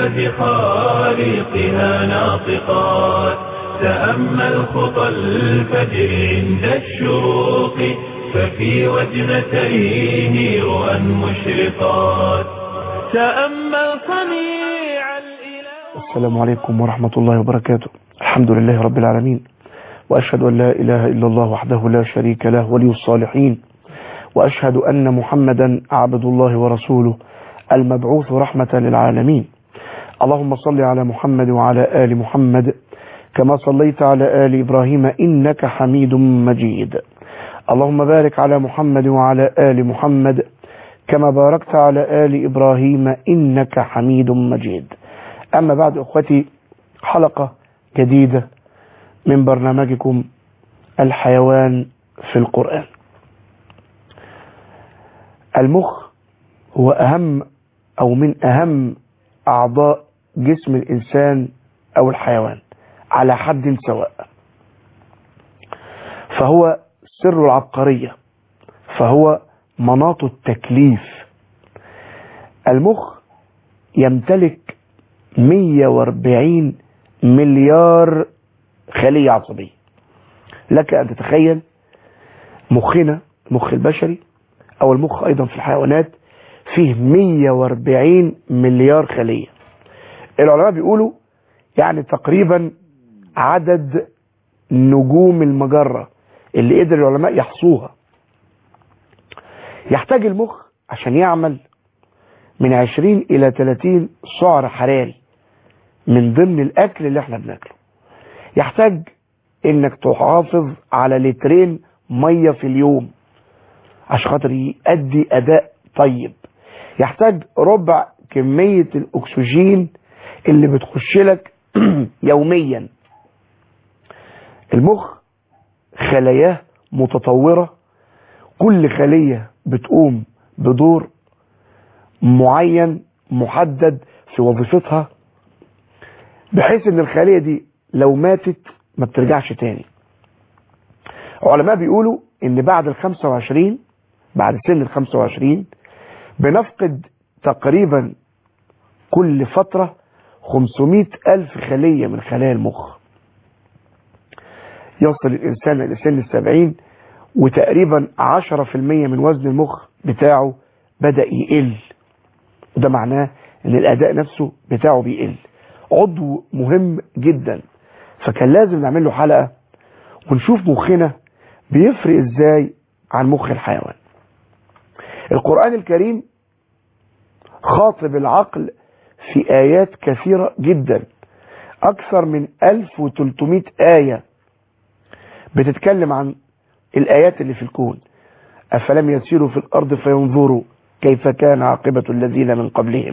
بإله خالقها ناطقات تأمل خطى الفجر عند الشروق ففي وجنتيه رؤى مشرقات تأمل صنيع الإله السلام عليكم ورحمة الله وبركاته الحمد لله رب العالمين وأشهد أن لا إله إلا الله وحده لا شريك له ولي الصالحين وأشهد أن محمدا عبد الله ورسوله المبعوث رحمة للعالمين اللهم صل على محمد وعلى آل محمد كما صليت على آل إبراهيم إنك حميد مجيد اللهم بارك على محمد وعلى آل محمد كما باركت على آل إبراهيم إنك حميد مجيد أما بعد أخوتي حلقة جديدة من برنامجكم الحيوان في القرآن المخ هو أهم أو من أهم أعضاء جسم الإنسان أو الحيوان على حد سواء فهو سر العبقرية فهو مناط التكليف المخ يمتلك 140 مليار خلية عصبية لك أن تتخيل مخنا مخ البشري أو المخ أيضا في الحيوانات فيه 140 مليار خلية العلماء بيقولوا يعني تقريبا عدد نجوم المجرة اللي قدر العلماء يحصوها يحتاج المخ عشان يعمل من 20 إلى 30 سعر حراري من ضمن الأكل اللي احنا بناكله يحتاج انك تحافظ على لترين مية في اليوم عشان خاطر يؤدي أداء طيب يحتاج ربع كمية الأكسجين اللي بتخش لك يوميا المخ خلاياه متطورة كل خلية بتقوم بدور معين محدد في وظيفتها بحيث ان الخلية دي لو ماتت ما بترجعش تاني علماء بيقولوا ان بعد ال 25 بعد سن ال 25 بنفقد تقريبا كل فترة 500 ألف خلية من خلايا المخ يصل الإنسان إلى سن السبعين وتقريبا 10% من وزن المخ بتاعه بدأ يقل وده معناه ان الأداء نفسه بتاعه بيقل عضو مهم جدا فكان لازم نعمل له حلقة ونشوف مخنا بيفرق ازاي عن مخ الحيوان القرآن الكريم خاطب العقل في آيات كثيرة جدا أكثر من 1300 آية بتتكلم عن الآيات اللي في الكون أفلم يسيروا في الأرض فينظروا كيف كان عاقبة الذين من قبلهم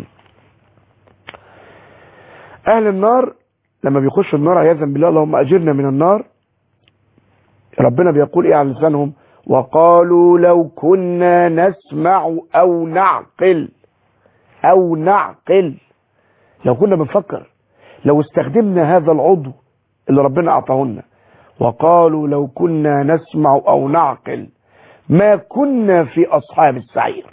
أهل النار لما بيخشوا النار عياذا بالله اللهم أجرنا من النار ربنا بيقول إيه على لسانهم وقالوا لو كنا نسمع أو نعقل أو نعقل لو كنا بنفكر لو استخدمنا هذا العضو اللي ربنا أعطاهن وقالوا لو كنا نسمع أو نعقل ما كنا في أصحاب السعير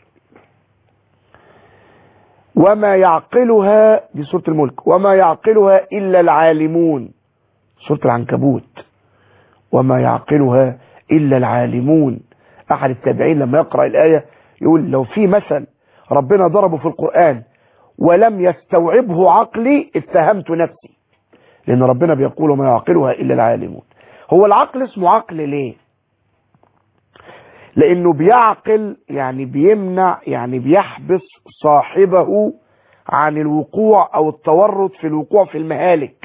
وما يعقلها دي سورة الملك وما يعقلها إلا العالمون سورة العنكبوت وما يعقلها إلا العالمون أحد التابعين لما يقرأ الآية يقول لو في مثل ربنا ضربه في القرآن ولم يستوعبه عقلي اتهمت نفسي لأن ربنا بيقول وما يعقلها إلا العالمون هو العقل اسمه عقل ليه لأنه بيعقل يعني بيمنع يعني بيحبس صاحبه عن الوقوع أو التورط في الوقوع في المهالك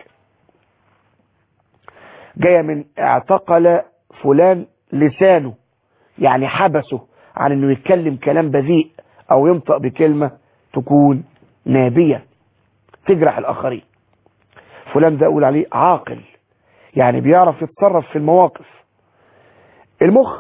جاية من اعتقل فلان لسانه يعني حبسه عن انه يتكلم كلام بذيء او ينطق بكلمة تكون نابية تجرح الاخرين فلان ده اقول عليه عاقل يعني بيعرف يتصرف في المواقف المخ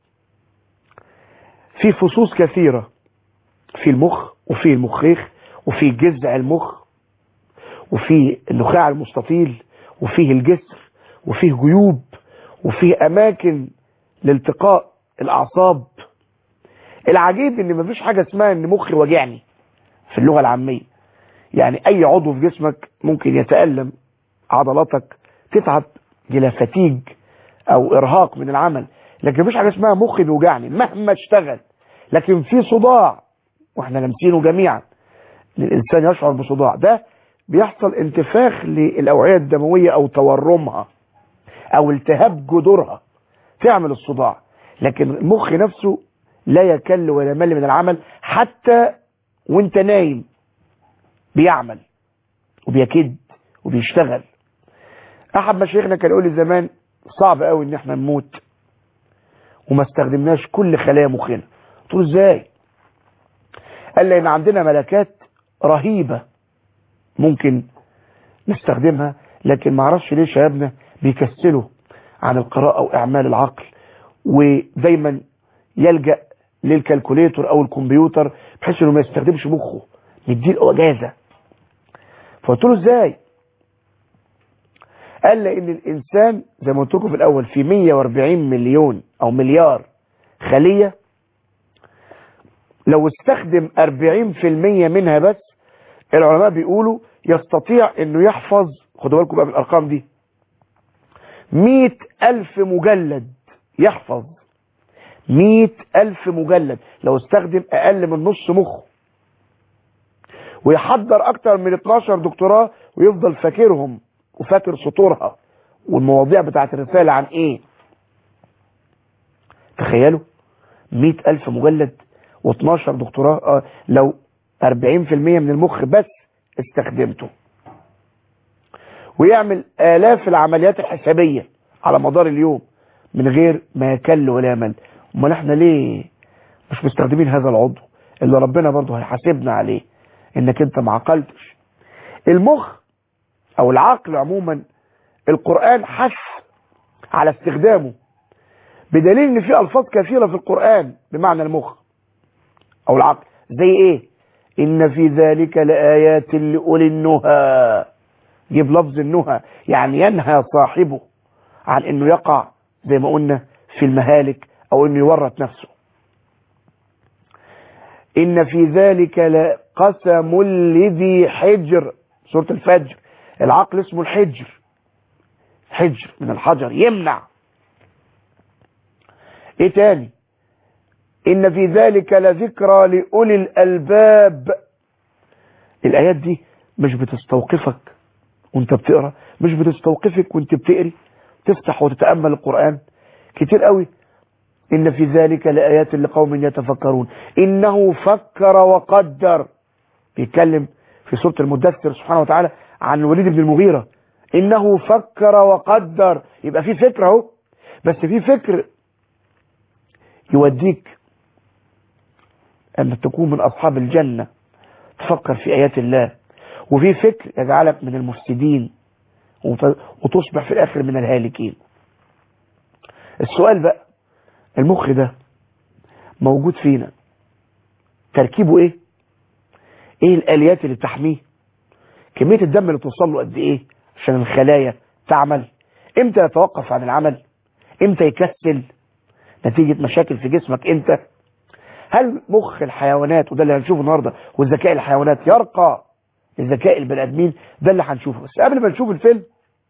في فصوص كثيرة في المخ وفي المخيخ وفي جذع المخ وفي النخاع المستطيل وفيه الجسر وفيه جيوب وفيه اماكن لالتقاء الاعصاب العجيب ان مفيش حاجة اسمها ان مخي وجعني في اللغة العامية يعني اي عضو في جسمك ممكن يتألم عضلاتك تتعب الى فتيج او ارهاق من العمل لكن مفيش حاجه اسمها مخي بيوجعني مهما اشتغل لكن في صداع واحنا لامسينه جميعا الانسان يشعر بصداع ده بيحصل انتفاخ للاوعيه الدمويه او تورمها او التهاب جذورها تعمل الصداع لكن المخ نفسه لا يكل ولا يمل من العمل حتى وانت نايم بيعمل وبيكد وبيشتغل احد مشايخنا كان يقول لي زمان صعب قوي ان احنا نموت وما استخدمناش كل خلايا مخنا قلت له ازاي قال لي ان عندنا ملكات رهيبه ممكن نستخدمها لكن ما اعرفش ليه شبابنا بيكسلوا عن القراءه واعمال العقل ودايما يلجا للكالكوليتور او الكمبيوتر بحيث انه ما يستخدمش مخه نديه اجازه فقلت له ازاي قال لي ان الانسان زي ما قلت لكم في الاول في 140 مليون او مليار خليه لو استخدم 40% منها بس العلماء بيقولوا يستطيع انه يحفظ خدوا بالكم بقى من الارقام دي 100 الف مجلد يحفظ 100 الف مجلد لو استخدم اقل من نص مخه ويحضر اكتر من 12 دكتوراه ويفضل فاكرهم وفاكر سطورها والمواضيع بتاعت الرسالة عن ايه تخيلوا 100 الف مجلد و12 دكتوراه آه لو 40% من المخ بس استخدمته ويعمل آلاف العمليات الحسابية على مدار اليوم من غير ما يكل ولا يمل امال احنا ليه مش مستخدمين هذا العضو اللي ربنا برضه هيحاسبنا عليه انك انت ما عقلتش المخ او العقل عموما القرآن حث على استخدامه بدليل ان في الفاظ كثيرة في القرآن بمعنى المخ او العقل زي ايه ان في ذلك لآيات لأولي النهى جيب لفظ النهى يعني ينهى صاحبه عن انه يقع زي ما قلنا في المهالك او انه يورط نفسه ان في ذلك لقسم لذي حجر سورة الفجر العقل اسمه الحجر حجر من الحجر يمنع ايه تاني ان في ذلك لذكرى لأولي الألباب الآيات دي مش بتستوقفك وانت بتقرا مش بتستوقفك وانت بتقري تفتح وتتأمل القرآن كتير قوي إن في ذلك لآيات لقوم يتفكرون إنه فكر وقدر بيتكلم في سورة المدثر سبحانه وتعالى عن الوليد بن المغيرة إنه فكر وقدر يبقى في فكر اهو بس في فكر يوديك أن تكون من أصحاب الجنة تفكر في آيات الله وفي فكر يجعلك من المفسدين وتصبح في الآخر من الهالكين السؤال بقى المخ ده موجود فينا تركيبه ايه ايه الاليات اللي بتحميه كمية الدم اللي توصل له قد ايه عشان الخلايا تعمل امتى يتوقف عن العمل امتى يكسل نتيجة مشاكل في جسمك انت هل مخ الحيوانات وده اللي هنشوفه النهاردة والذكاء الحيوانات يرقى لذكاء البني ادمين ده اللي هنشوفه بس قبل ما نشوف الفيلم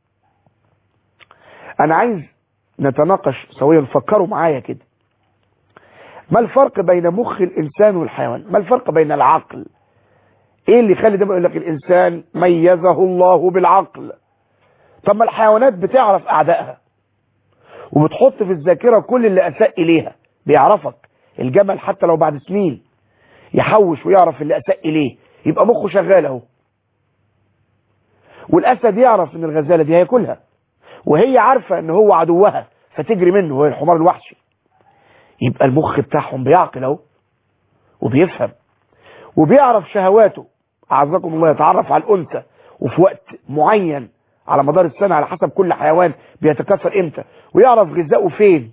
انا عايز نتناقش سويا فكروا معايا كده ما الفرق بين مخ الانسان والحيوان ما الفرق بين العقل ايه اللي يخلي ده يقول لك الانسان ميزه الله بالعقل طب ما الحيوانات بتعرف اعدائها وبتحط في الذاكره كل اللي اساء اليها بيعرفك الجمل حتى لو بعد سنين يحوش ويعرف اللي اساء اليه يبقى مخه شغال اهو والاسد يعرف ان الغزاله دي هياكلها وهي عارفه ان هو عدوها فتجري منه هو الحمار الوحشي يبقى المخ بتاعهم بيعقل اهو وبيفهم وبيعرف شهواته اعزكم الله يتعرف على الانثى وفي وقت معين على مدار السنه على حسب كل حيوان بيتكاثر امتى ويعرف غذائه فين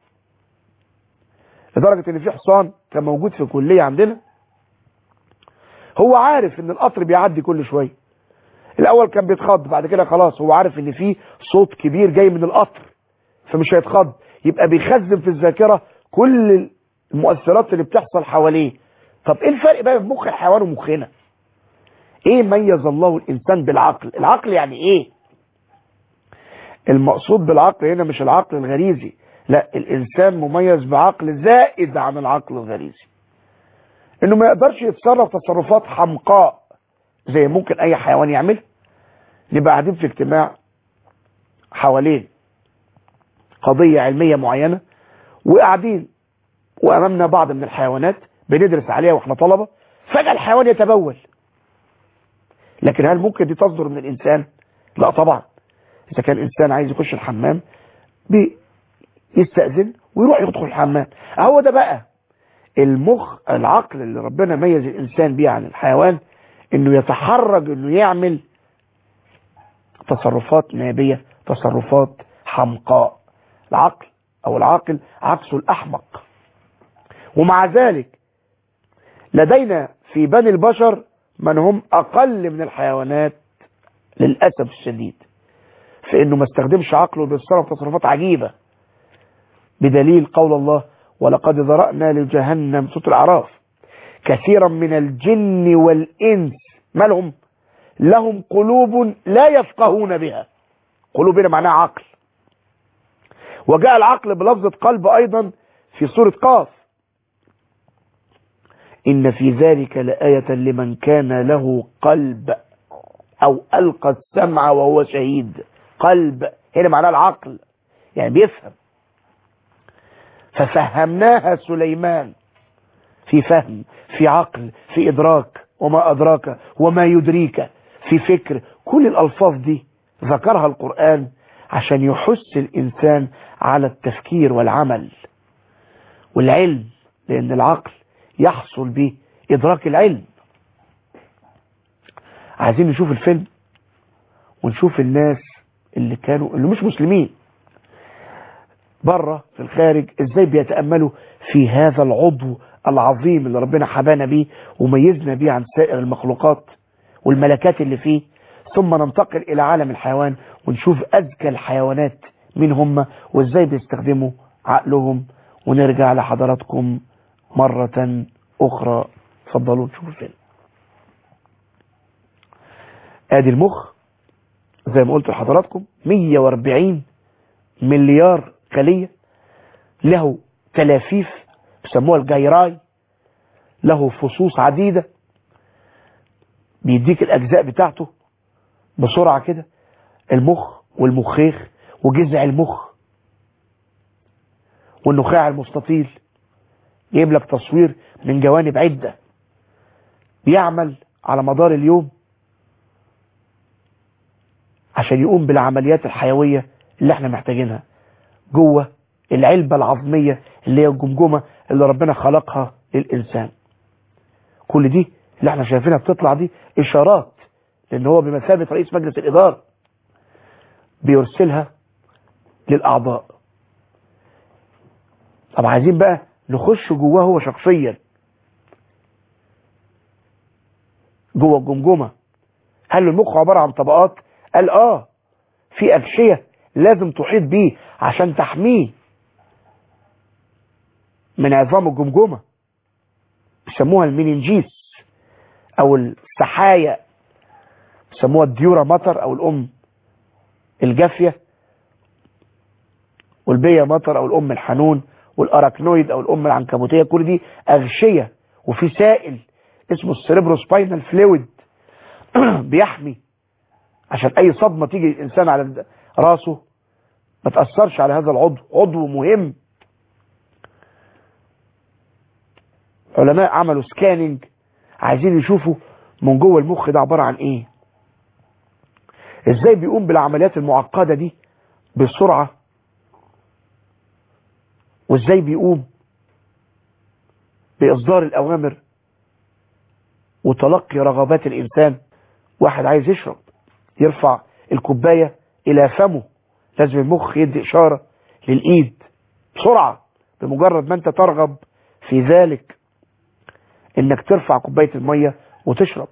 لدرجه ان في حصان كان موجود في كليه عندنا هو عارف ان القطر بيعدي كل شويه الاول كان بيتخض بعد كده خلاص هو عارف ان في صوت كبير جاي من القطر فمش هيتخض يبقى بيخزن في الذاكره كل المؤثرات اللي بتحصل حواليه طب ايه الفرق بقى بين مخ الحيوان ومخنا ايه ميز الله الانسان بالعقل العقل يعني ايه المقصود بالعقل هنا مش العقل الغريزي لا الانسان مميز بعقل زائد عن العقل الغريزي انه ما يقدرش يتصرف تصرفات حمقاء زي ممكن اي حيوان يعمل نبقى قاعدين في اجتماع حوالين قضية علمية معينة وقاعدين وامامنا بعض من الحيوانات بندرس عليها واحنا طلبة فجأة الحيوان يتبول لكن هل ممكن دي تصدر من الانسان لا طبعا اذا كان الانسان عايز يخش الحمام بيستأذن ويروح يدخل الحمام هو ده بقى المخ العقل اللي ربنا ميز الانسان بيه عن الحيوان انه يتحرج انه يعمل تصرفات نابية تصرفات حمقاء العقل او العاقل عكسه الاحمق ومع ذلك لدينا في بني البشر من هم اقل من الحيوانات للأسف الشديد في انه ما استخدمش عقله بيتصرف تصرفات عجيبة بدليل قول الله ولقد ذرأنا لجهنم سورة الأعراف كثيرا من الجن والإنس ما لهم لهم قلوب لا يفقهون بها قلوب هنا معناها عقل وجاء العقل بلفظة قلب أيضا في سورة قاف إن في ذلك لآية لمن كان له قلب أو ألقى السمع وهو شهيد قلب هنا معناها العقل يعني بيفهم ففهمناها سليمان في فهم في عقل في إدراك وما أدراك وما يدريك في فكر كل الألفاظ دي ذكرها القرآن عشان يحث الإنسان على التفكير والعمل والعلم لأن العقل يحصل به إدراك العلم عايزين نشوف الفيلم ونشوف الناس اللي كانوا اللي مش مسلمين بره في الخارج ازاي بيتأملوا في هذا العضو العظيم اللي ربنا حبانا بيه وميزنا بيه عن سائر المخلوقات والملكات اللي فيه ثم ننتقل الى عالم الحيوان ونشوف اذكى الحيوانات مين هم وازاي بيستخدموا عقلهم ونرجع لحضراتكم مرة اخرى تفضلوا نشوف الفيلم ادي المخ زي ما قلت لحضراتكم 140 مليار خلية له تلافيف بيسموها الجيراي له فصوص عديدة بيديك الأجزاء بتاعته بسرعة كده المخ والمخيخ وجذع المخ والنخاع المستطيل يجيب لك تصوير من جوانب عدة بيعمل على مدار اليوم عشان يقوم بالعمليات الحيوية اللي احنا محتاجينها جوه العلبة العظمية اللي هي الجمجمة اللي ربنا خلقها للإنسان كل دي اللي احنا شايفينها بتطلع دي إشارات لأن هو بمثابة رئيس مجلس الإدارة بيرسلها للأعضاء طب عايزين بقى نخش جواه هو شخصيا جوه الجمجمة هل المخ عبارة عن طبقات قال اه في أغشية لازم تحيط بيه عشان تحميه من عظام الجمجمة بيسموها المينينجيس او السحايا بيسموها الديورا مطر او الام الجافية والبيا مطر او الام الحنون والاراكنويد او الام العنكبوتية كل دي اغشية وفي سائل اسمه السيريبروسباينال فلويد بيحمي عشان اي صدمة تيجي الانسان على راسه ما تأثرش على هذا العضو عضو مهم علماء عملوا سكاننج عايزين يشوفوا من جوه المخ ده عبارة عن ايه ازاي بيقوم بالعمليات المعقدة دي بسرعة وازاي بيقوم بإصدار الأوامر وتلقي رغبات الإنسان واحد عايز يشرب يرفع الكوباية إلى فمه لازم المخ يدي إشارة للإيد بسرعة بمجرد ما أنت ترغب في ذلك إنك ترفع كوباية المية وتشرب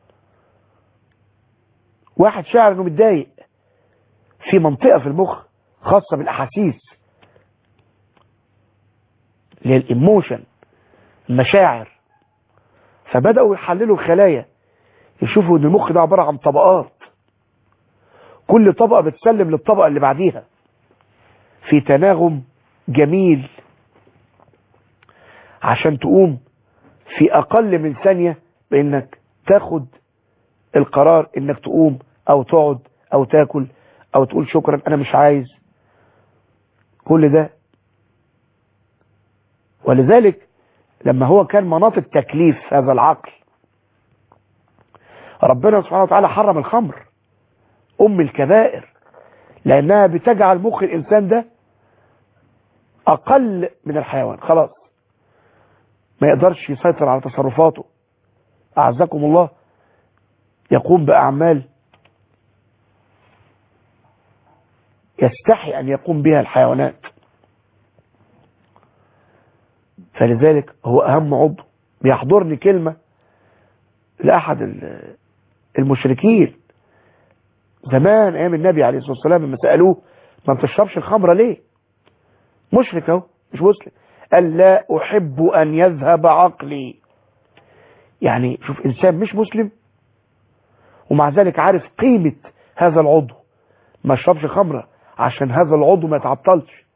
واحد شاعر إنه متضايق في منطقة في المخ خاصة بالأحاسيس اللي هي الإيموشن المشاعر فبدأوا يحللوا الخلايا يشوفوا ان المخ ده عبارة عن طبقات كل طبقة بتسلم للطبقة اللي بعديها في تناغم جميل عشان تقوم في اقل من ثانية بانك تاخد القرار انك تقوم او تقعد او تاكل او تقول شكرا انا مش عايز كل ده ولذلك لما هو كان مناط التكليف هذا العقل ربنا سبحانه وتعالى حرم الخمر ام الكبائر لانها بتجعل مخ الانسان ده اقل من الحيوان خلاص ما يقدرش يسيطر على تصرفاته اعزكم الله يقوم باعمال يستحي ان يقوم بها الحيوانات فلذلك هو اهم عضو بيحضرني كلمة لاحد المشركين زمان ايام النبي عليه الصلاة والسلام لما سألوه ما بتشربش الخمرة ليه مشرك اهو مش مسلم قال لا احب ان يذهب عقلي يعني شوف انسان مش مسلم ومع ذلك عارف قيمة هذا العضو ما يشربش خمرة عشان هذا العضو ما يتعطلش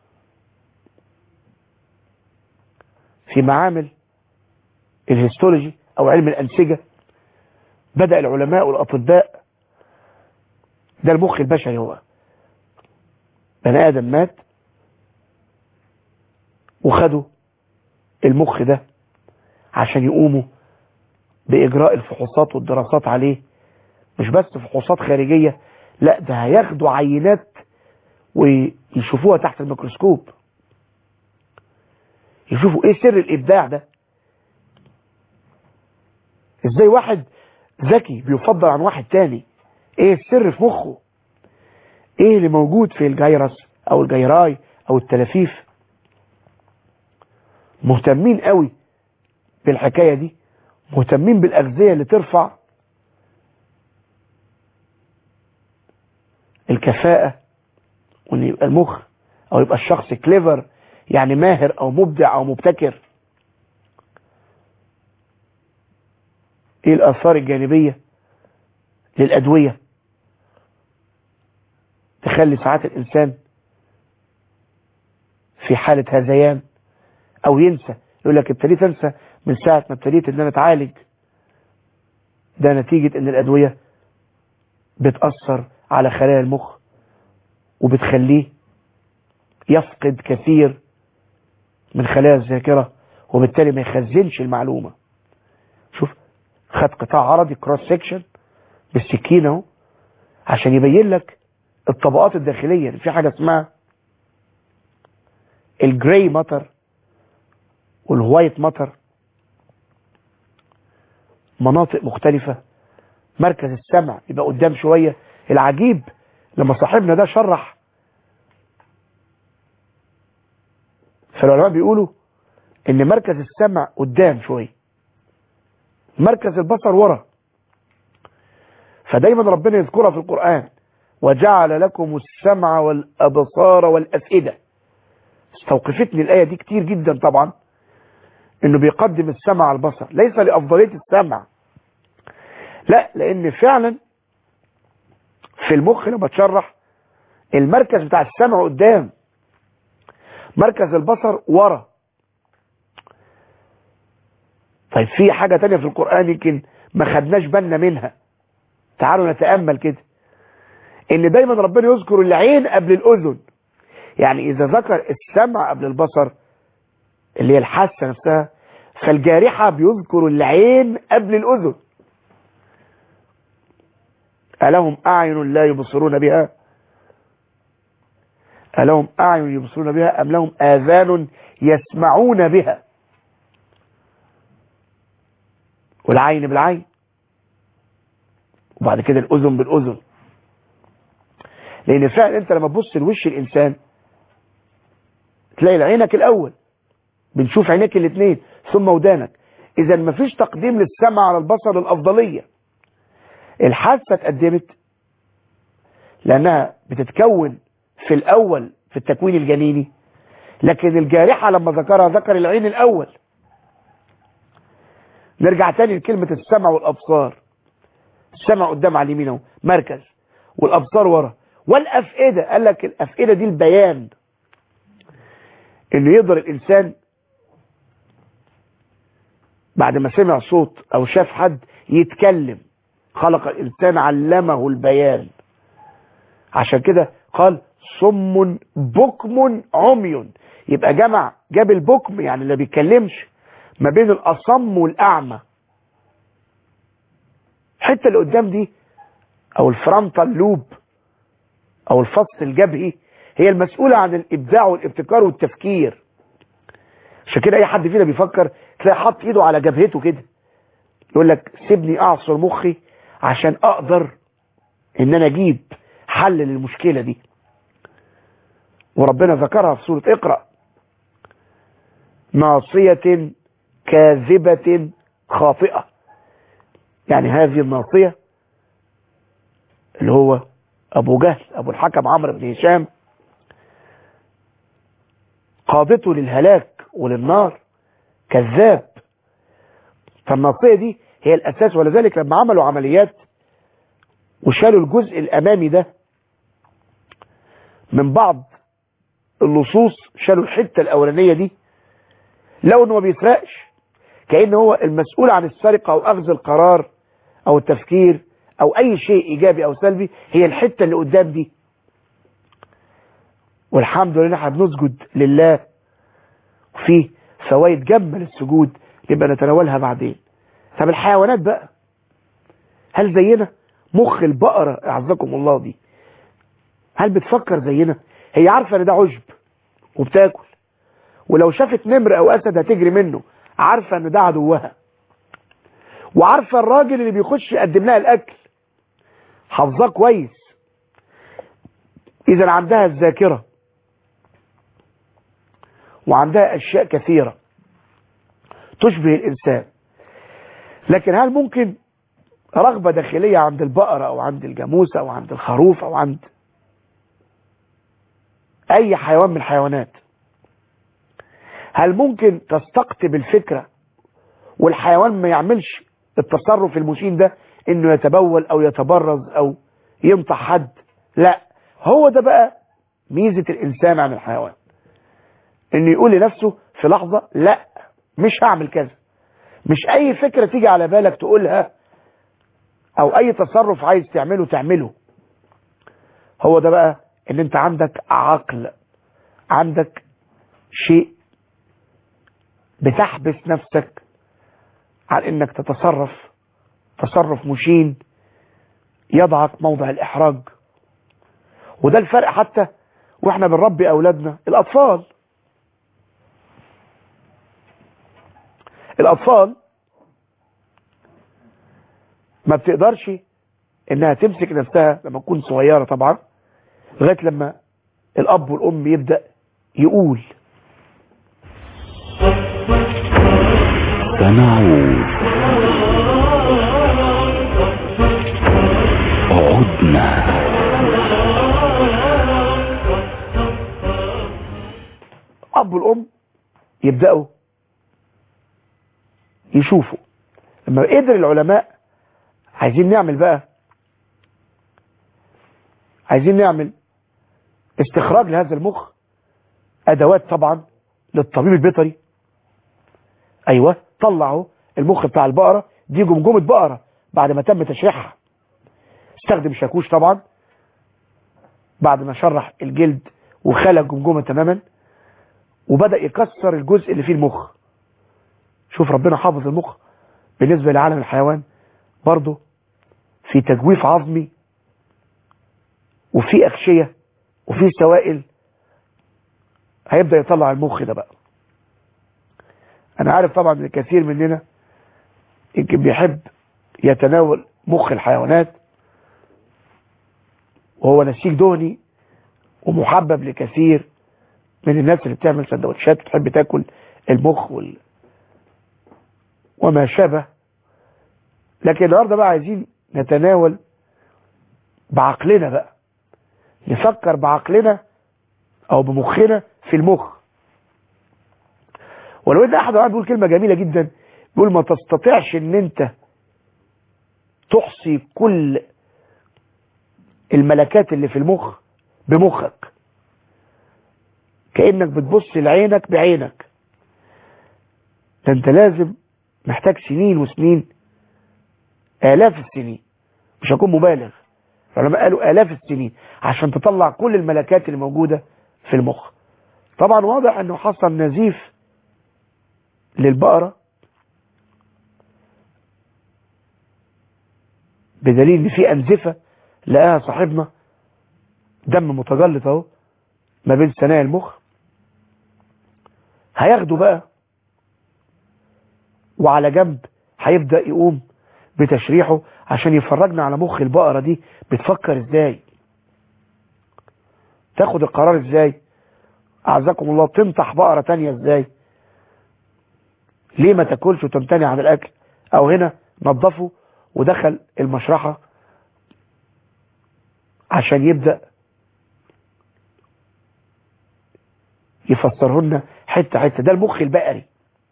في معامل الهيستولوجي او علم الانسجة بدأ العلماء والاطباء ده المخ البشري هو بني ادم مات وخدوا المخ ده عشان يقوموا باجراء الفحوصات والدراسات عليه مش بس فحوصات خارجية لا ده هياخدوا عينات ويشوفوها تحت الميكروسكوب يشوفوا ايه سر الابداع ده ازاي واحد ذكي بيفضل عن واحد تاني ايه السر في مخه ايه اللي موجود في الجيرس او الجيراي او التلافيف مهتمين قوي بالحكاية دي مهتمين بالاغذية اللي ترفع الكفاءة وان يبقى المخ او يبقى الشخص كليفر يعني ماهر او مبدع او مبتكر ايه الاثار الجانبية للادوية تخلي ساعات الانسان في حالة هذيان او ينسى يقول لك ابتديت انسى من ساعة ما ابتديت ان انا اتعالج ده نتيجة ان الادوية بتأثر على خلايا المخ وبتخليه يفقد كثير من خلايا الذاكرة وبالتالي ما يخزنش المعلومة شوف خد قطاع عرضي كروس سيكشن بالسكينة اهو عشان يبين لك الطبقات الداخلية في حاجة اسمها الجراي ماتر والوايت ماتر مناطق مختلفة مركز السمع يبقى قدام شوية العجيب لما صاحبنا ده شرح فالعلماء بيقولوا ان مركز السمع قدام شوية مركز البصر ورا فدايما ربنا يذكرها في القرآن وجعل لكم السمع والأبصار والأفئدة استوقفتني الآية دي كتير جدا طبعا انه بيقدم السمع على البصر ليس لأفضلية السمع لا لان فعلا في المخ لما تشرح المركز بتاع السمع قدام مركز البصر ورا طيب في حاجة تانية في القرآن يمكن ما خدناش بالنا منها تعالوا نتأمل كده ان دايما ربنا يذكر العين قبل الأذن يعني إذا ذكر السمع قبل البصر اللي هي الحاسة نفسها فالجارحة بيذكر العين قبل الأذن ألهم أعين لا يبصرون بها ألهم أعين يبصرون بها أم لهم آذان يسمعون بها والعين بالعين وبعد كده الأذن بالأذن لأن فعلا أنت لما تبص لوش الإنسان تلاقي عينك الأول بنشوف عينيك الاثنين ثم ودانك إذا مفيش تقديم للسمع على البصر الأفضلية الحاسة اتقدمت لأنها بتتكون في الأول في التكوين الجنيني لكن الجارحة لما ذكرها ذكر العين الأول نرجع تاني لكلمة السمع والأبصار السمع قدام على اليمين اهو مركز والابصار ورا والافئده قال لك الافئده دي البيان انه يقدر الانسان بعد ما سمع صوت او شاف حد يتكلم خلق الانسان علمه البيان عشان كده قال صم بكم عمي يبقى جمع جاب البكم يعني اللي بيتكلمش ما بين الاصم والاعمى الحته اللي قدام دي او الفرونتال لوب او الفص الجبهي هي المسؤولة عن الابداع والابتكار والتفكير عشان كده اي حد فينا بيفكر تلاقي حاطط ايده على جبهته كده يقول لك سيبني اعصر مخي عشان اقدر ان انا اجيب حل للمشكلة دي وربنا ذكرها في سورة اقرأ ناصية كاذبة خاطئة يعني هذه الناصية اللي هو ابو جهل ابو الحكم عمرو بن هشام قادته للهلاك وللنار كذاب فالناصية دي هي الاساس ولذلك لما عملوا عمليات وشالوا الجزء الامامي ده من بعض اللصوص شالوا الحتة الاولانية دي لو انه ما بيسرقش كأن هو المسؤول عن السرقة او اخذ القرار او التفكير او اي شيء ايجابي او سلبي هي الحتة اللي قدام دي والحمد لله احنا بنسجد لله وفيه فوائد جمة للسجود يبقى نتناولها بعدين طب الحيوانات بقى هل زينا مخ البقرة اعزكم الله دي هل بتفكر زينا هي عارفة ان ده عشب وبتاكل ولو شافت نمر او اسد هتجري منه عارفة ان ده عدوها وعارفة الراجل اللي بيخش يقدم لها الاكل حافظاه كويس اذا عندها الذاكرة وعندها اشياء كثيرة تشبه الانسان لكن هل ممكن رغبة داخلية عند البقرة او عند الجاموسة او عند الخروف او عند اي حيوان من الحيوانات هل ممكن تستقطب الفكرة والحيوان ما يعملش التصرف المشين ده انه يتبول او يتبرز او ينطح حد لا هو ده بقى ميزة الانسان عن الحيوان انه يقول لنفسه في لحظة لا مش هعمل كذا مش اي فكرة تيجي على بالك تقولها او اي تصرف عايز تعمله تعمله هو ده بقى ان انت عندك عقل عندك شيء بتحبس نفسك عن انك تتصرف تصرف مشين يضعك موضع الاحراج وده الفرق حتى واحنا بنربي اولادنا الاطفال الاطفال ما بتقدرش انها تمسك نفسها لما تكون صغيرة طبعا لغاية لما الاب والام يبدأ يقول سنعود عدنا اب والام يبدأوا يشوفوا لما قدر العلماء عايزين نعمل بقى عايزين نعمل استخراج لهذا المخ ادوات طبعا للطبيب البيطري ايوه طلعوا المخ بتاع البقرة دي جمجمة بقرة بعد ما تم تشريحها استخدم شاكوش طبعا بعد ما شرح الجلد وخلق جمجمة تماما وبدأ يكسر الجزء اللي فيه المخ شوف ربنا حافظ المخ بالنسبة لعالم الحيوان برضه في تجويف عظمي وفي أغشية وفي سوائل هيبدأ يطلع المخ ده بقى أنا عارف طبعا ان كثير مننا يمكن بيحب يتناول مخ الحيوانات وهو نسيج دهني ومحبب لكثير من الناس اللي بتعمل سندوتشات وتحب تاكل المخ وال... وما شابه لكن النهارده بقى عايزين نتناول بعقلنا بقى نفكر بعقلنا او بمخنا في المخ ولو ان احد العلماء بيقول كلمه جميله جدا بيقول ما تستطيعش ان انت تحصي كل الملكات اللي في المخ بمخك كأنك بتبص لعينك بعينك ده انت لازم محتاج سنين وسنين آلاف السنين مش هكون مبالغ العلماء قالوا آلاف السنين عشان تطلع كل الملكات اللي موجودة في المخ طبعا واضح انه حصل نزيف للبقرة بدليل ان في انزفة لقاها صاحبنا دم متجلط اهو ما بين ثنايا المخ هياخده بقى وعلى جنب هيبدأ يقوم بتشريحه عشان يفرجنا على مخ البقرة دي بتفكر ازاي تاخد القرار ازاي اعزكم الله تنطح بقرة تانية ازاي ليه ما تاكلش وتمتنع عن الاكل او هنا نظفه ودخل المشرحة عشان يبدأ يفسرهن حتة حتة ده المخ البقري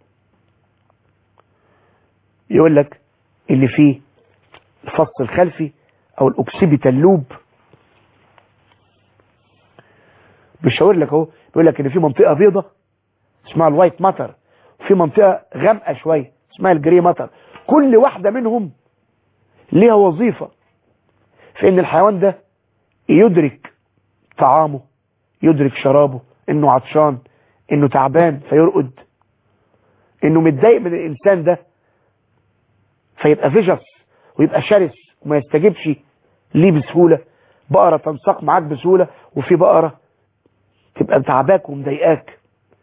يقول لك اللي فيه الفص الخلفي او الاوكسيبيتال لوب بيشاور لك اهو بيقول لك ان في منطقه بيضة اسمها الوايت ماتر وفي منطقه غامقه شويه اسمها الجري ماتر كل واحده منهم ليها وظيفه في ان الحيوان ده يدرك طعامه يدرك شرابه انه عطشان انه تعبان فيرقد انه متضايق من الانسان ده فيبقى فيجس ويبقى شرس وما يستجيبش ليه بسهولة بقرة تنساق معاك بسهولة وفي بقرة تبقى تعباك ومضايقاك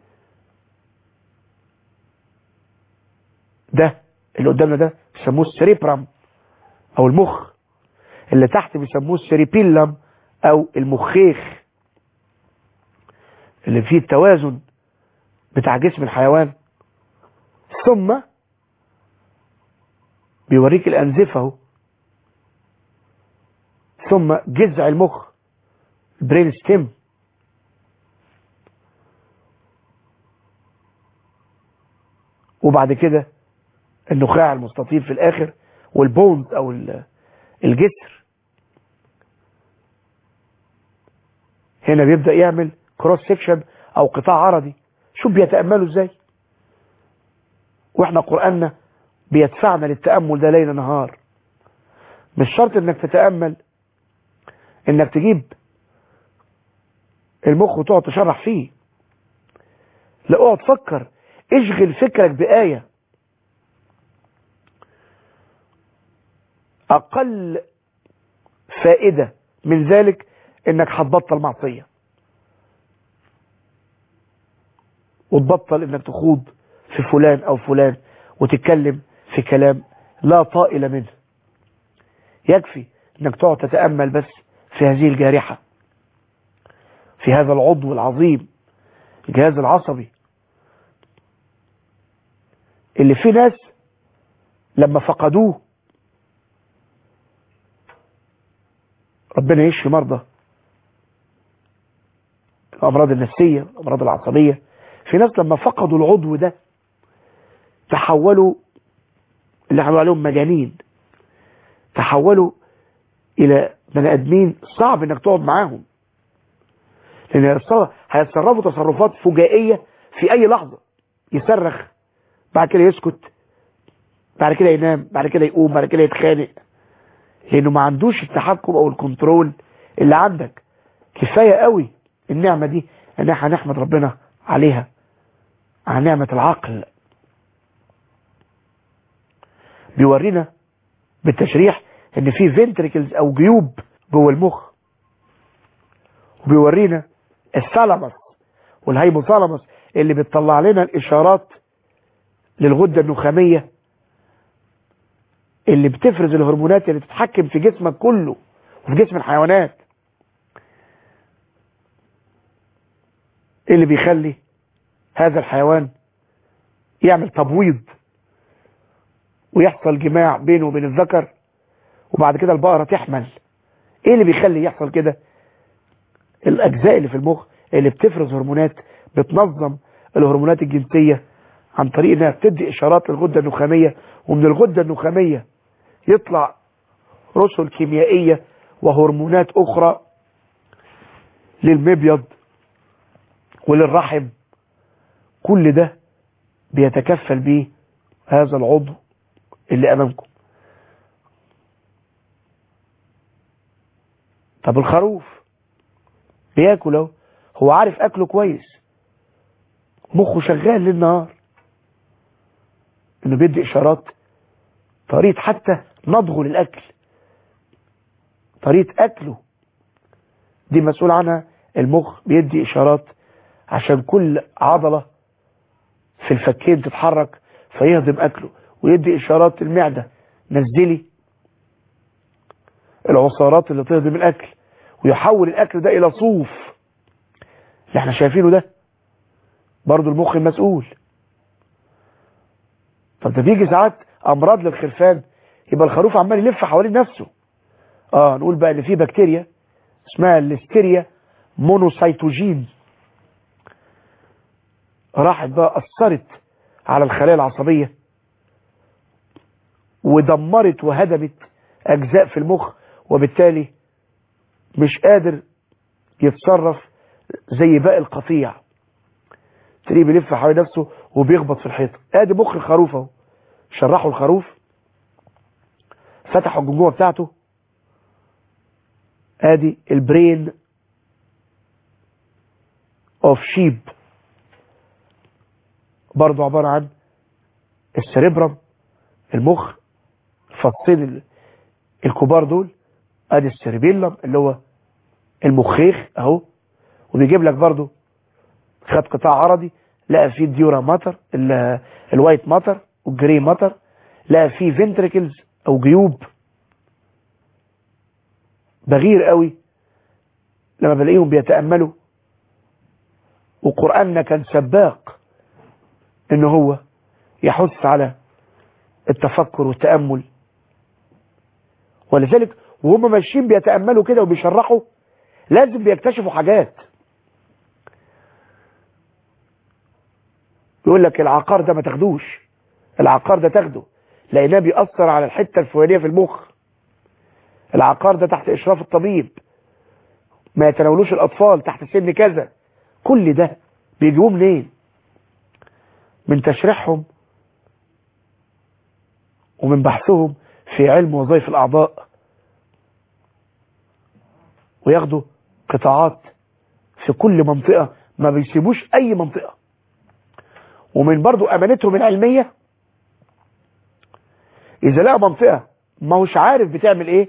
ده اللي قدامنا ده بيسموه السريبرام او المخ اللي تحت بيسموه السريبيلم او المخيخ اللي فيه التوازن بتاع جسم الحيوان ثم بيوريك الأنزفة اهو ثم جذع المخ برين ستيم وبعد كده النخاع المستطيل في الآخر والبونز أو الجسر هنا بيبدأ يعمل كروس سيكشن أو قطاع عرضي شوف بيتأملوا ازاي واحنا قرآننا بيدفعنا للتأمل ده ليل نهار مش شرط انك تتأمل انك تجيب المخ وتقعد تشرح فيه لا اقعد فكر اشغل فكرك بآية اقل فائدة من ذلك انك هتبطل معصية وتبطل انك تخوض في فلان او فلان وتتكلم في كلام لا طائل منه يكفي انك تقعد تتأمل بس في هذه الجارحة في هذا العضو العظيم الجهاز العصبي اللي في ناس لما فقدوه ربنا يشفي مرضى الأمراض النفسية الأمراض العصبية في ناس لما فقدوا العضو ده تحولوا اللي احنا عليهم مجانين تحولوا الى بني ادمين صعب انك تقعد معاهم لان هيتصرفوا تصرفات فجائية في اي لحظة يصرخ بعد كده يسكت بعد كده ينام بعد كده يقوم بعد كده يتخانق لانه ما عندوش التحكم او الكنترول اللي عندك كفاية قوي النعمة دي ان احنا نحمد ربنا عليها عن نعمة العقل بيورينا بالتشريح ان في فينتريكلز او جيوب جوه المخ وبيورينا الثالاموس والهيبوثالاموس اللي بتطلع لنا الاشارات للغدة النخامية اللي بتفرز الهرمونات اللي تتحكم في جسمك كله وفي جسم الحيوانات اللي بيخلي هذا الحيوان يعمل تبويض ويحصل جماع بينه وبين الذكر وبعد كده البقرة تحمل ايه اللي بيخلي يحصل كده الاجزاء اللي في المخ اللي بتفرز هرمونات بتنظم الهرمونات الجنسية عن طريق انها بتدي اشارات للغدة النخامية ومن الغدة النخامية يطلع رسل كيميائية وهرمونات أخرى للمبيض وللرحم كل ده بيتكفل به هذا العضو اللي أمامكم طب الخروف بياكل اهو هو عارف أكله كويس مخه شغال للنهار انه بيدي اشارات طريقة حتى نضغه للاكل طريقة اكله دي مسؤول عنها المخ بيدي اشارات عشان كل عضلة في الفكين تتحرك فيهضم اكله ويدي اشارات المعدة نزلي العصارات اللي تهضم الاكل ويحول الاكل ده الى صوف اللي احنا شايفينه ده برضو المخ المسؤول طب ده بيجي ساعات امراض للخرفان يبقى الخروف عمال يلف حوالين نفسه اه نقول بقى ان في بكتيريا اسمها الليستيريا مونوسيتوجين راحت بقى اثرت على الخلايا العصبيه ودمرت وهدمت اجزاء في المخ وبالتالي مش قادر يتصرف زي باقي القطيع تلاقيه بيلف حوالين نفسه وبيخبط في الحيطه ادي مخ الخروف اهو شرحوا الخروف فتحوا الجمجمه بتاعته ادي البرين اوف شيب برضو عبارة عن السريبرم المخ الفصين الكبار دول ادي السيربيلم اللي هو المخيخ اهو وبيجيب لك برضو خد قطاع عرضي لقى فيه الديورا ماتر الوايت ماتر والجري ماتر لقى فيه فنتريكلز او جيوب بغير قوي لما بلاقيهم بيتأملوا وقرآننا كان سباق ان هو يحث على التفكر والتأمل ولذلك وهم ماشيين بيتأملوا كده وبيشرحوا لازم بيكتشفوا حاجات يقول لك العقار ده ما تاخدوش العقار ده تاخده لانه بيأثر على الحتة الفلانية في المخ العقار ده تحت اشراف الطبيب ما يتناولوش الاطفال تحت سن كذا كل ده بيجيبوه منين من تشريحهم ومن بحثهم في علم وظائف الاعضاء وياخدوا قطاعات في كل منطقة ما بيسيبوش اي منطقة ومن برضو امانتهم العلمية اذا لقى منطقة ما هوش عارف بتعمل ايه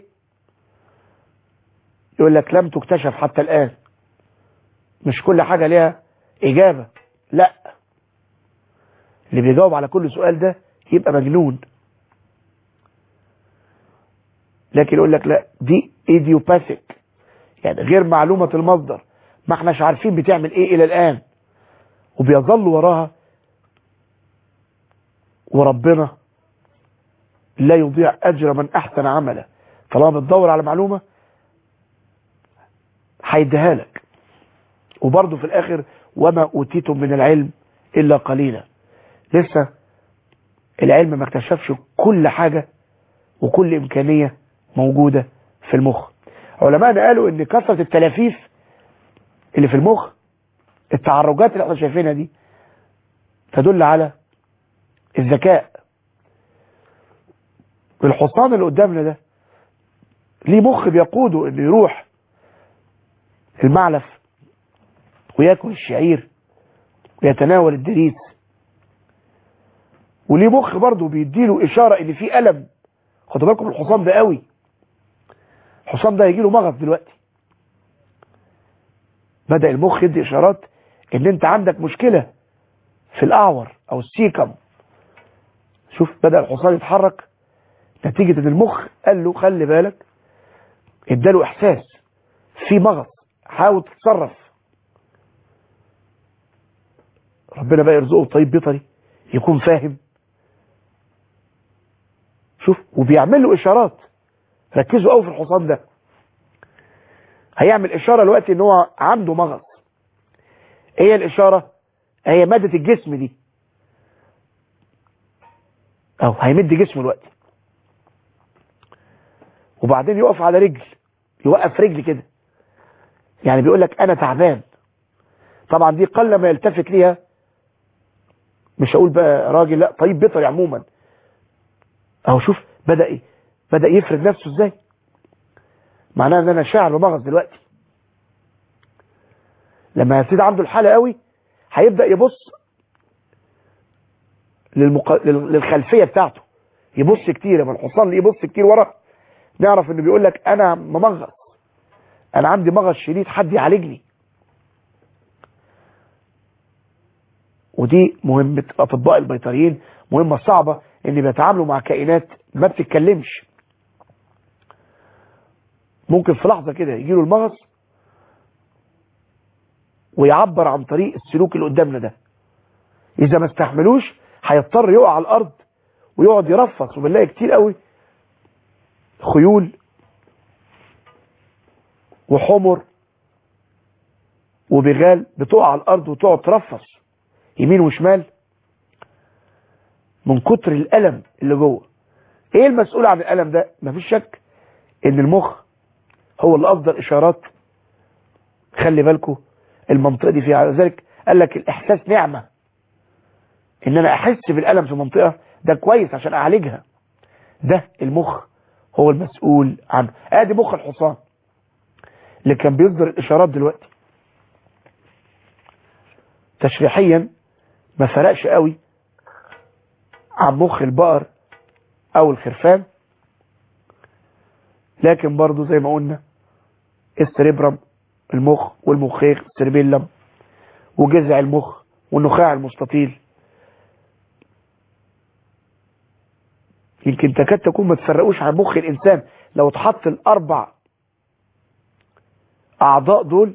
يقول لك لم تكتشف حتى الان مش كل حاجة ليها اجابة لا اللي بيجاوب على كل سؤال ده يبقى مجنون لكن يقول لك لا دي ايديوباثيك يعني غير معلومة المصدر ما احناش عارفين بتعمل ايه الى الان وبيظل وراها وربنا لا يضيع اجر من احسن عملا طالما بتدور على معلومة هيديها لك وبرضه في الاخر وما اوتيتم من العلم الا قليلا لسه العلم ما اكتشفش كل حاجة وكل امكانية موجودة في المخ علماء قالوا ان كثرة التلافيف اللي في المخ التعرجات اللي احنا شايفينها دي تدل على الذكاء الحصان اللي قدامنا ده ليه مخ بيقوده انه يروح المعلف وياكل الشعير ويتناول الدريس وليه مخ برضه بيديله اشاره ان في الم خدوا بالكم الحصان ده قوي الحصان ده هيجي له مغص دلوقتي بدا المخ يدي اشارات ان انت عندك مشكله في الاعور او السيكم شوف بدا الحصان يتحرك نتيجه ان المخ قال له خلي بالك اداله احساس في مغص حاول تتصرف ربنا بقى يرزقه طيب بيطري يكون فاهم شوف وبيعمل له اشارات ركزوا قوي في الحصان ده هيعمل اشاره دلوقتي ان هو عنده مغص ايه هي الاشاره هي ماده الجسم دي اهو هيمد جسمه دلوقتي وبعدين يقف على رجل يوقف رجل كده يعني بيقول لك انا تعبان طبعا دي قل ما يلتفت ليها مش هقول بقى راجل لا طيب بيطري عموما اهو شوف بدأ ايه بدأ يفرد نفسه ازاي معناه ان انا شاعر بمغص دلوقتي لما يزيد عنده الحالة قوي هيبدأ يبص للمق... لل- للخلفية بتاعته يبص كتير لما الحصان اللي يبص كتير ورا نعرف انه بيقول لك انا ممغص انا عندي مغص شديد حد يعالجني ودي مهمة اطباء البيطريين مهمة صعبة ان بيتعاملوا مع كائنات ما بتتكلمش ممكن في لحظة كده يجيله المغص ويعبر عن طريق السلوك اللي قدامنا ده اذا ما استحملوش هيضطر يقع على الارض ويقعد يرفص وبنلاقي كتير قوي خيول وحمر وبغال بتقع على الارض وتقعد ترفص يمين وشمال من كتر الالم اللي جوه ايه المسؤول عن الالم ده مفيش شك ان المخ هو اللي اصدر اشارات خلي بالكم المنطقه دي فيها على ذلك قال لك الاحساس نعمه ان انا احس بالالم في منطقه ده كويس عشان اعالجها ده المخ هو المسؤول عنه ادي مخ الحصان اللي كان بيصدر الاشارات دلوقتي تشريحيا ما فرقش قوي عن مخ البقر او الخرفان لكن برضو زي ما قلنا السريبرم المخ والمخيخ السربيلم وجذع المخ والنخاع المستطيل يمكن تكاد تكون ما تفرقوش عن مخ الانسان لو اتحط الاربع اعضاء دول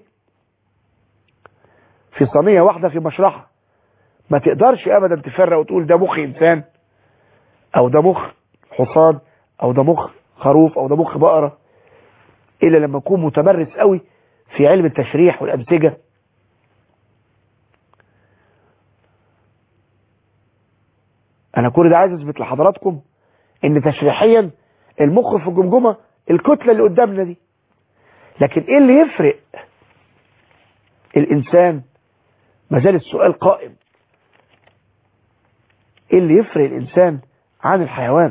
في صينيه واحده في مشرحه ما تقدرش ابدا تفرق وتقول ده مخ انسان او ده مخ حصان او ده مخ خروف او ده مخ بقره الا لما يكون متمرس قوي في علم التشريح والانسجه انا كل ده عايز اثبت لحضراتكم ان تشريحيا المخ في الجمجمه الكتله اللي قدامنا دي لكن ايه اللي يفرق الانسان ما زال السؤال قائم ايه اللي يفرق الانسان عن الحيوان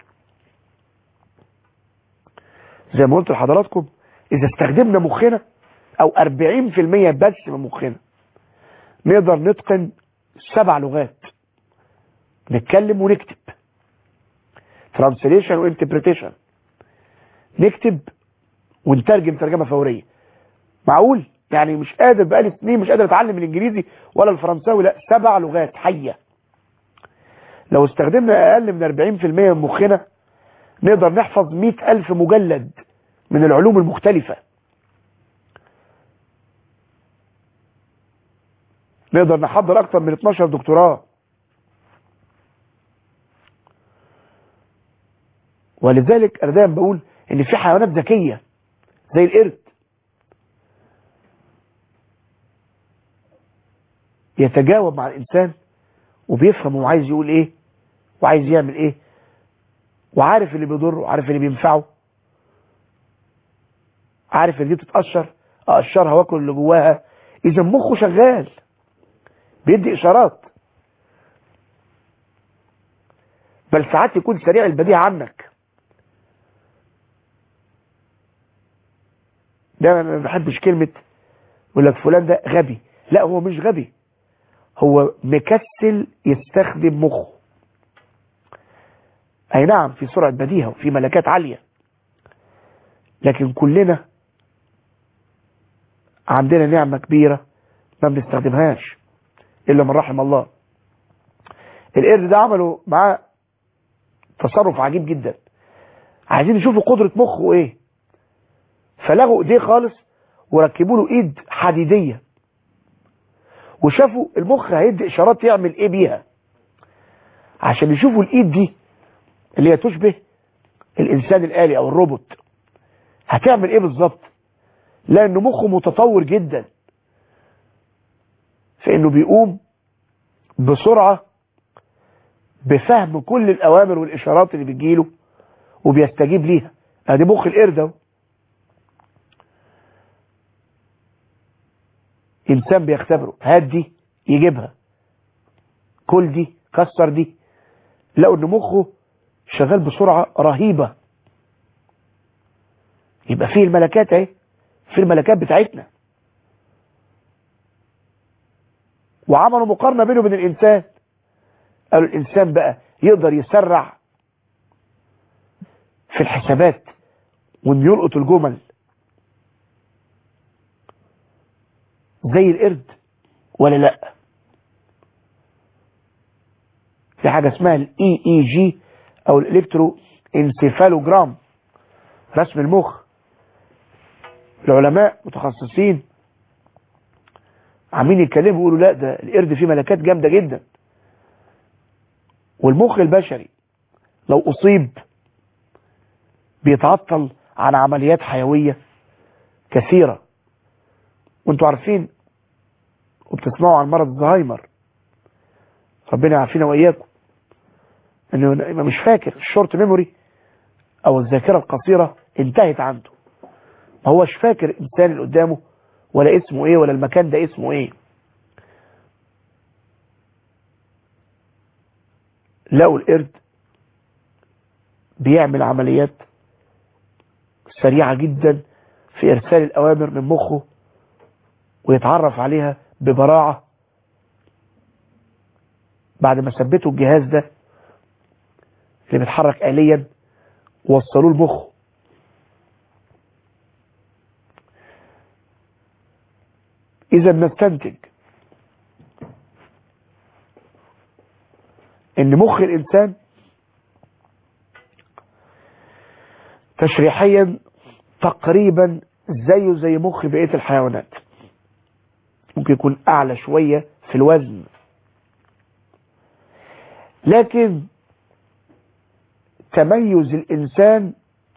زي ما قلت لحضراتكم اذا استخدمنا مخنا او 40% بس من مخنا نقدر نتقن سبع لغات نتكلم ونكتب ترانسليشن وانتربريتيشن نكتب ونترجم ترجمه فوريه معقول يعني مش قادر بقالي سنين مش قادر اتعلم الانجليزي ولا الفرنساوي لا سبع لغات حيه لو استخدمنا اقل من 40% من مخنا نقدر نحفظ 100 ألف مجلد من العلوم المختلفة نقدر نحضر أكتر من 12 دكتوراه ولذلك أنا دايما بقول إن في حيوانات ذكية زي القرد يتجاوب مع الإنسان وبيفهم هو عايز يقول إيه وعايز يعمل إيه وعارف اللي بيضره وعارف اللي بينفعه عارف اللي دي بتتقشر اقشرها واكل اللي جواها اذا مخه شغال بيدي اشارات بل ساعات يكون سريع البديهة عنك ده انا ما بحبش كلمة يقول لك فلان ده غبي لا هو مش غبي هو مكسل يستخدم مخه اي نعم في سرعة بديهة وفي ملكات عالية لكن كلنا عندنا نعمة كبيرة ما بنستخدمهاش الا من رحم الله القرد ده عملوا معاه تصرف عجيب جدا عايزين يشوفوا قدرة مخه ايه فلغوا ايديه خالص وركبوا له ايد حديدية وشافوا المخ هيدي اشارات يعمل ايه بيها عشان يشوفوا الايد دي اللي هي تشبه الانسان الالي او الروبوت هتعمل ايه بالظبط لانه مخه متطور جدا في انه بيقوم بسرعة بفهم كل الاوامر والاشارات اللي بتجيله وبيستجيب ليها ادي مخ القرد اهو انسان بيختبره هات دي يجيبها كل دي كسر دي لقوا ان مخه شغال بسرعة رهيبة يبقى فيه الملكات اهي في الملكات بتاعتنا وعملوا مقارنة بينه وبين الانسان قالوا الانسان بقى يقدر يسرع في الحسابات وانه يلقط الجمل زي القرد ولا لا في حاجة اسمها الاي اي جي او الالكترو انسيفالوجرام رسم المخ العلماء متخصصين عاملين يتكلموا يقولوا لا ده القرد فيه ملكات جامدة جدا والمخ البشري لو اصيب بيتعطل عن عمليات حيوية كثيرة وانتوا عارفين وبتسمعوا عن مرض الزهايمر ربنا يعافينا واياكم انه مش فاكر الشورت ميموري او الذاكرة القصيرة انتهت عنده ما هوش فاكر الانسان اللي قدامه ولا اسمه ايه ولا المكان ده اسمه ايه لقوا القرد بيعمل عمليات سريعة جدا في ارسال الاوامر من مخه ويتعرف عليها ببراعة بعد ما ثبتوا الجهاز ده اللي بيتحرك آليا وصلوه لمخه إذا نستنتج إن مخ الإنسان تشريحيا تقريبا زيه زي مخ بقية الحيوانات ممكن يكون أعلى شوية في الوزن لكن تميز الإنسان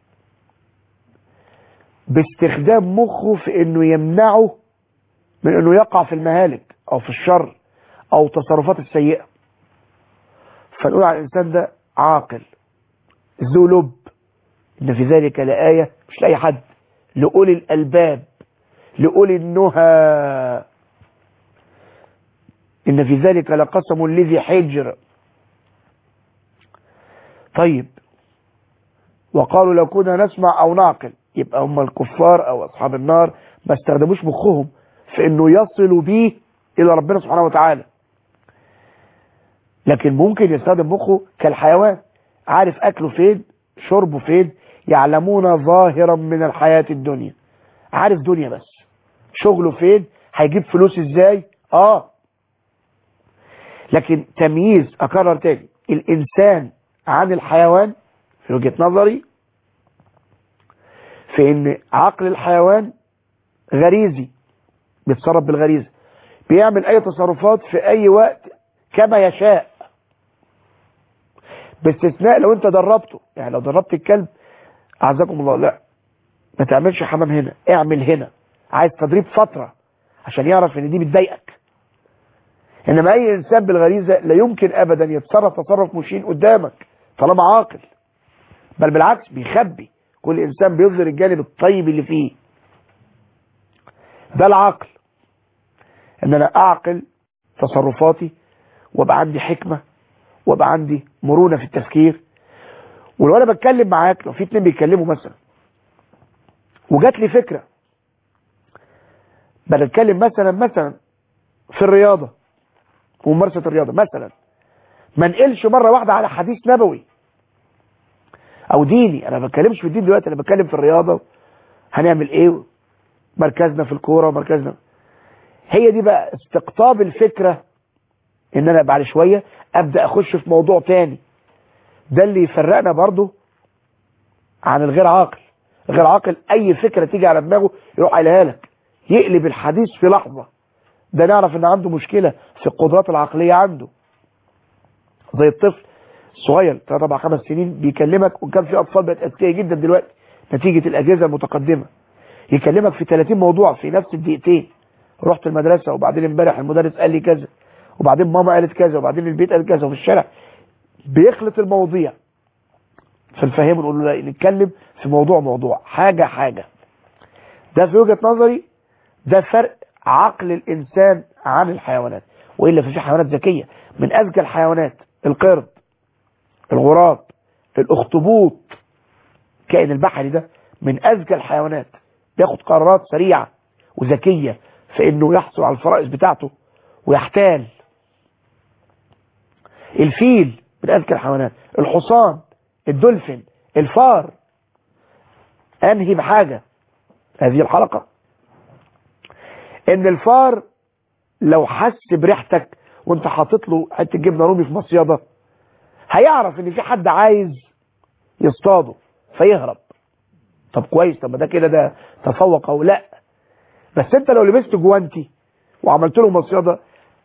باستخدام مخه في أنه يمنعه من أنه يقع في المهالك أو في الشر أو تصرفات السيئة فنقول على الإنسان ده عاقل ذو لب إن في ذلك لآية مش لأي حد لأولي الألباب لأولي النهى إن في ذلك لقسم لذي حجر طيب وقالوا لو كنا نسمع أو نعقل يبقى هم الكفار أو أصحاب النار ما استخدموش مخهم في أنه يصلوا به إلى ربنا سبحانه وتعالى لكن ممكن يستخدم مخه كالحيوان عارف أكله فين شربه فين يعلمون ظاهرا من الحياة الدنيا عارف دنيا بس شغله فين هيجيب فلوس ازاي اه لكن تمييز اكرر تاني الانسان عن الحيوان في وجهة نظري في ان عقل الحيوان غريزي بيتصرف بالغريزة بيعمل اي تصرفات في اي وقت كما يشاء باستثناء لو انت دربته يعني لو دربت الكلب اعزكم الله لا ما تعملش حمام هنا اعمل هنا عايز تدريب فترة عشان يعرف ان دي بتضايقك انما اي انسان بالغريزة لا يمكن ابدا يتصرف تصرف مشين قدامك طالما عاقل بل بالعكس بيخبي كل انسان بيظهر الجانب الطيب اللي فيه ده العقل ان انا اعقل تصرفاتي وابقى عندي حكمة وابقى عندي مرونة في التفكير ولو انا بتكلم معاك لو في اتنين بيتكلموا مثلا وجات لي فكرة بنتكلم مثلا مثلا في الرياضة وممارسة الرياضة مثلا ما نقلش مرة واحدة على حديث نبوي او ديني انا ما بتكلمش في الدين دلوقتي انا بتكلم في الرياضة هنعمل ايه مركزنا في الكورة ومركزنا هي دي بقى استقطاب الفكرة ان انا بعد شوية ابدأ اخش في موضوع تاني ده اللي يفرقنا برضو عن الغير عاقل الغير عاقل اي فكرة تيجي على دماغه يروح قايلها لك يقلب الحديث في لحظة ده نعرف ان عنده مشكلة في القدرات العقلية عنده زي الطفل صغير 3 4 5 سنين بيكلمك وكان في اطفال بقت اذكياء جدا دلوقتي نتيجة الاجهزة المتقدمة يكلمك في 30 موضوع في نفس الدقيقتين رحت المدرسة وبعدين امبارح المدرس قال لي كذا وبعدين ماما قالت كذا وبعدين البيت قال كذا وفي الشارع بيخلط المواضيع فنفهمه نقول له لا نتكلم في موضوع موضوع حاجة حاجة ده في وجهة نظري ده فرق عقل الإنسان عن الحيوانات وإلا في حيوانات ذكية من أذكى الحيوانات القرد الغراب الأخطبوط كائن البحري ده من أذكى الحيوانات بياخد قرارات سريعة وذكية في انه يحصل على الفرائض بتاعته ويحتال الفيل من اذكى الحيوانات الحصان الدولفين الفار انهي بحاجة هذه الحلقة ان الفار لو حس بريحتك وانت حاطط له حته جبنه رومي في مصيده هيعرف ان في حد عايز يصطاده فيهرب طب كويس طب ما ده كده ده تفوق او لا بس انت لو لبست جوانتي وعملت له مصيده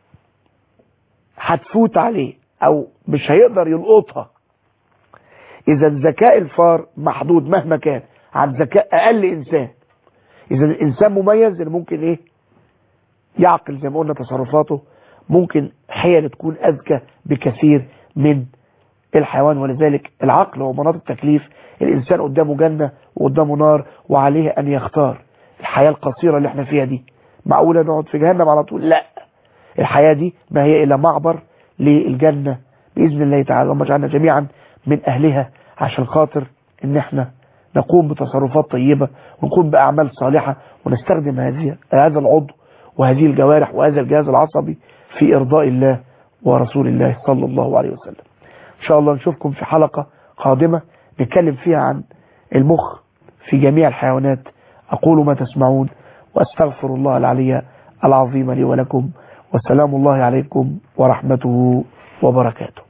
هتفوت عليه او مش هيقدر يلقطها اذا ذكاء الفار محدود مهما كان عن ذكاء اقل انسان اذا الانسان مميز اللي ممكن ايه يعقل زي ما قلنا تصرفاته ممكن حيل تكون اذكى بكثير من الحيوان ولذلك العقل هو مناط التكليف الانسان قدامه جنة وقدامه نار وعليه ان يختار الحياة القصيرة اللي احنا فيها دي معقولة نقعد في جهنم على طول لا الحياة دي ما هي الا معبر للجنة بإذن الله تعالى اللهم اجعلنا جميعا من اهلها عشان خاطر ان احنا نقوم بتصرفات طيبة ونقوم بأعمال صالحة ونستخدم هذه هذا العضو وهذه الجوارح وهذا الجهاز العصبي في إرضاء الله ورسول الله صلى الله عليه وسلم إن شاء الله نشوفكم في حلقة قادمة نتكلم فيها عن المخ في جميع الحيوانات أقول ما تسمعون وأستغفر الله العلي العظيم لي ولكم والسلام الله عليكم ورحمته وبركاته